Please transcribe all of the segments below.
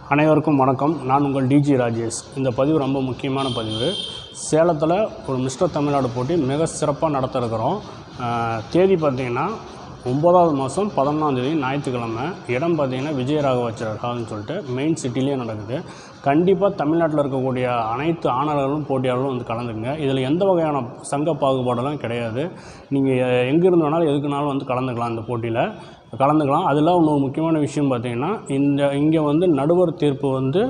அனைவருக்கும் வணக்கம் நான் உங்கள் டிஜி ராஜேஷ் இந்த பதிவு ரொம்ப முக்கியமான பதிவு சேலத்தில் ஒரு மிஸ்டர் தமிழ்நாடு போட்டி மிக சிறப்பாக நடத்த இருக்கிறோம் ஆஹ், தேதி பார்த்திங்கன்னா ஒம்பதாவது மாதம் பதினொன்றாம் தேதி ஞாயிற்றுக்கிழமை இடம் பார்த்திங்கன்னா விஜயராகவாச்சர் ஹால்னு சொல்லிட்டு மெயின் சிட்டிலேயே நடக்குது கண்டிப்பாக தமிழ்நாட்டில் இருக்கக்கூடிய அனைத்து ஆணவர்களும் போட்டியாளர்களும் வந்து கலந்துக்குங்க இதில் எந்த வகையான சங்க பாகுபாடெல்லாம் கிடையாது நீங்கள் எங்கேருந்து வேணாலும் எதுக்குனாலும் வந்து கலந்துக்கலாம் இந்த போட்டியில் கலந்துக்கலாம் அதில் இன்னொரு முக்கியமான விஷயம் பார்த்தீங்கன்னா இந்த இங்கே வந்து நடுவர் தீர்ப்பு வந்து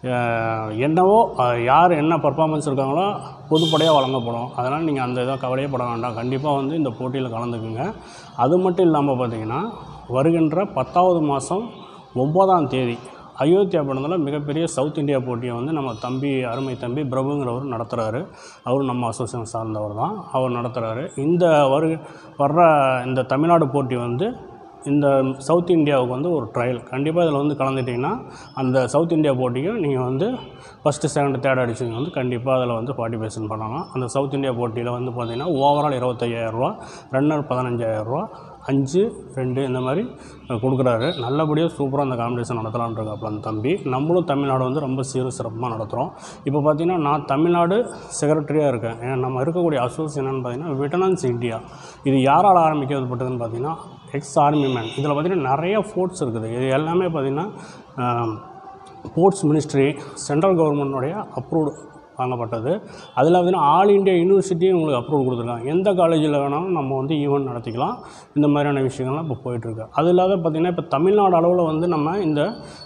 அஹ், என்னவோ அஹ், யார் என்ன பர்ஃபார்மன்ஸ் இருக்காங்களோ பொதுப்படையாக வழங்கப்படும் அதனால் நீங்கள் அந்த இதை கவலையே பட வேண்டாம் கண்டிப்பாக வந்து இந்த போட்டியில் கலந்துக்குங்க அது மட்டும் இல்லாமல் பார்த்தீங்கன்னா வருகின்ற பத்தாவது மாதம் ஒம்பதாம் தேதி அயோத்தியா படத்தில் மிகப்பெரிய சவுத் இந்தியா போட்டியை வந்து நம்ம தம்பி அருமை தம்பி பிரபுங்கிறவர் நடத்துகிறாரு அவர் நம்ம அசோசியேஷன் சார்ந்தவர் தான் அவர் நடத்துகிறாரு இந்த வரு வர்ற இந்த தமிழ்நாடு போட்டி வந்து இந்த சவுத் இந்தியாவுக்கு வந்து ஒரு ட்ரையல் கண்டிப்பாக இதில் வந்து கலந்துட்டிங்கன்னா அந்த சவுத் இந்தியா போட்டிக்கும் நீங்கள் வந்து ஃபஸ்ட்டு செகண்ட் தேர்ட் அடிச்சிங்க வந்து கண்டிப்பாக அதில் வந்து பார்ட்டிசிபேஷன் பண்ணலாம் அந்த சவுத் இந்தியா போட்டியில் வந்து பார்த்திங்கன்னா ஓவரால் இருபத்தையாயிரரூவா ரன்னர் பதினஞ்சாயிரரூவா அஞ்சு ரெண்டு இந்த மாதிரி கொடுக்குறாரு நல்லபடியாக சூப்பராக அந்த காம்படிஷன் நடத்தலான்னு இருக்காப்புல அந்த தம்பி நம்மளும் தமிழ்நாடு வந்து ரொம்ப சீரும் சிறப்பாக நடத்துகிறோம் இப்போ பார்த்தீங்கன்னா நான் தமிழ்நாடு செக்ரட்டரியாக இருக்கேன் ஏன்னா நம்ம இருக்கக்கூடிய அசோசியேஷன் என்னன்னு பார்த்தீங்கன்னா விட்டனன்ஸ் இந்தியா இது யாரால் ஆரம்பிக்கப்பட்டதுன்னு பார்த்தீங்கன்னா எக்ஸ் ஆர்மி மேன் இதில் பார்த்தீங்கன்னா நிறைய ஃபோர்ட்ஸ் இருக்குது இது எல்லாமே பார்த்தீங்கன்னா ஸ்போர்ட்ஸ் மினிஸ்ட்ரி சென்ட்ரல் கவர்மெண்ட்டுடைய அப்ரூவ்டு வாங்கப்பட்டது அதில் பார்த்தீங்கன்னா ஆல் இந்தியா யூனிவர்சிட்டியும் உங்களுக்கு அப்ரூவ் கொடுத்துருக்காங்க எந்த காலேஜில் வேணாலும் நம்ம வந்து ஈவெண்ட் நடத்திக்கலாம் இந்த மாதிரியான விஷயங்கள்லாம் இப்போ போயிட்டுருக்கு அது இல்லாத பார்த்திங்கன்னா இப்போ தமிழ்நாடு அளவில் வந்து நம்ம இந்த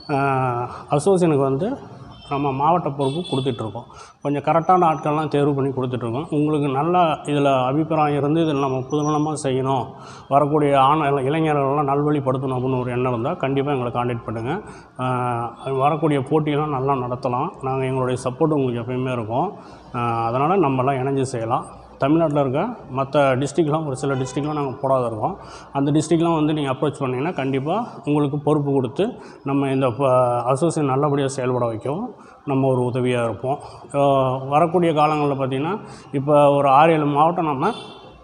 அசோசியனுக்கு வந்து நம்ம மாவட்ட பொறுப்பு கொடுத்துட்ருக்கோம் கொஞ்சம் கரெக்டான ஆட்கள்லாம் தேர்வு பண்ணி கொடுத்துட்ருக்கோம் உங்களுக்கு நல்ல இதில் அபிப்பிராயம் இருந்து இதில் நம்ம புதுநலமாக செய்யணும் வரக்கூடிய ஆண இள- இளைஞர்கள்லாம் நல்வழிப்படுத்தணும் அப்படின்னு ஒரு எண்ணம் இருந்தால் கண்டிப்பாக எங்களை காண்டாக்ட் பண்ணுங்கள் ஆஹ் வரக்கூடிய போட்டியெல்லாம் நல்லா நடத்தலாம் நாங்கள் எங்களுடைய சப்போர்ட் உங்களுக்கு எப்பயுமே இருக்கும் அதனால் நம்மலாம் இணைஞ்சு செய்யலாம் தமிழ்நாட்டில் இருக்க மற்ற டிஸ்ட்ரிக்ட்லாம் ஒரு சில டிஸ்ட்ரிக்ட்லாம் நாங்கள் போடாத இருக்கோம் அந்த டிஸ்ட்ரிக்ட்லாம் வந்து நீங்கள் அப்ரோச் பண்ணிங்கன்னா கண்டிப்பாக உங்களுக்கு பொறுப்பு கொடுத்து நம்ம இந்த அசோசியேஷன் நல்லபடியாக செயல்பட வைக்கவும் நம்ம ஒரு உதவியாக இருப்போம் அஹ் வரக்கூடிய காலங்களில் பார்த்திங்கன்னா இப்போ ஒரு ஆறு ஏழு மாவட்டம் நம்ம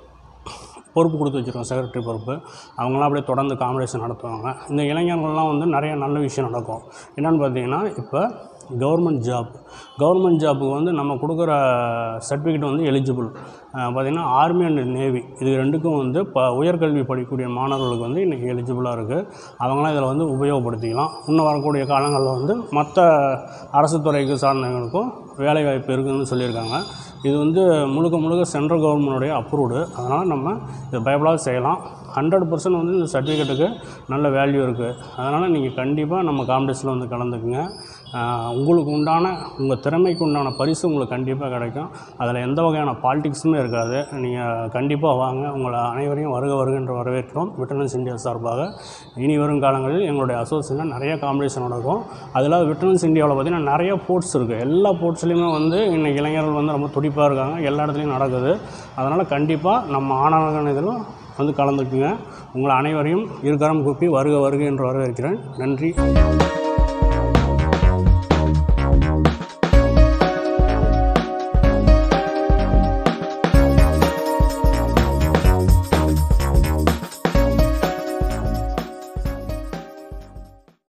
பொறுப்பு கொடுத்து வச்சுருக்கோம் செக்ரட்டரி பொறுப்பு அவங்களாம் அப்படியே தொடர்ந்து காம்படிஷன் நடத்துவாங்க இந்த இளைஞர்கள்லாம் வந்து நிறைய நல்ல விஷயம் நடக்கும் என்னென்னு பார்த்தீங்கன்னா இப்போ கவர்மெண்ட் ஜாப் கவர்மெண்ட் ஜாப்புக்கு வந்து நம்ம கொடுக்குற சர்டிஃபிகேட் வந்து எலிஜிபிள் பார்த்திங்கன்னா ஆர்மி அண்ட் நேவி இது ரெண்டுக்கும் வந்து இப்போ உயர்கல்வி படிக்கக்கூடிய மாணவர்களுக்கு வந்து இன்றைக்கி எலிஜிபிளாக இருக்குது அவங்களாம் இதில் வந்து உபயோகப்படுத்திக்கலாம் இன்னும் வரக்கூடிய காலங்களில் வந்து மற்ற அரசு துறைக்கு சார்ந்தவங்களுக்கும் வேலைவாய்ப்பு இருக்குதுன்னு சொல்லியிருக்காங்க இது வந்து முழுக்க முழுக்க சென்ட்ரல் கவர்மெண்டுடைய அப்ரூவ்டு அதனால் நம்ம இதை பயப்படாத செய்யலாம் ஹண்ட்ரட் பர்சன்ட் வந்து இந்த சர்டிஃபிகேட்டுக்கு நல்ல வேல்யூ இருக்குது அதனால் நீங்கள் கண்டிப்பாக நம்ம காம்படிஷனில் வந்து கலந்துக்குங்க ஆஹ் உங்களுக்கு உண்டான உங்கள் திறமைக்கு உண்டான பரிசு உங்களுக்கு கண்டிப்பாக கிடைக்கும் அதில் எந்த வகையான பாலிடிக்ஸுமே இருக்காது நீங்கள் கண்டிப்பாக வாங்க உங்களை அனைவரையும் வருக வருக என்று வரவேற்கிறோம் விட்டனன்ஸ் இந்தியா சார்பாக இனி வரும் காலங்களில் எங்களுடைய அசோசியேஷனில் நிறைய காம்படிஷன் நடக்கும் அதில் விட்டனன்ஸ் இந்தியாவில் பார்த்திங்கன்னா நிறைய போர்ட்ஸ் இருக்குது எல்லா போர்ட்ஸ்லேயுமே வந்து இன்னைக்கு இளைஞர்கள் வந்து ரொம்ப துடிப்பாக இருக்காங்க எல்லா இடத்துலையும் நடக்குது அதனால் கண்டிப்பாக நம்ம ஆணவர்கள் இதிலும் வந்து கலந்துக்குங்க உங்களை அனைவரையும் இருகரம் கூப்பி வருக வருக என்று வரவேற்கிறேன் நன்றி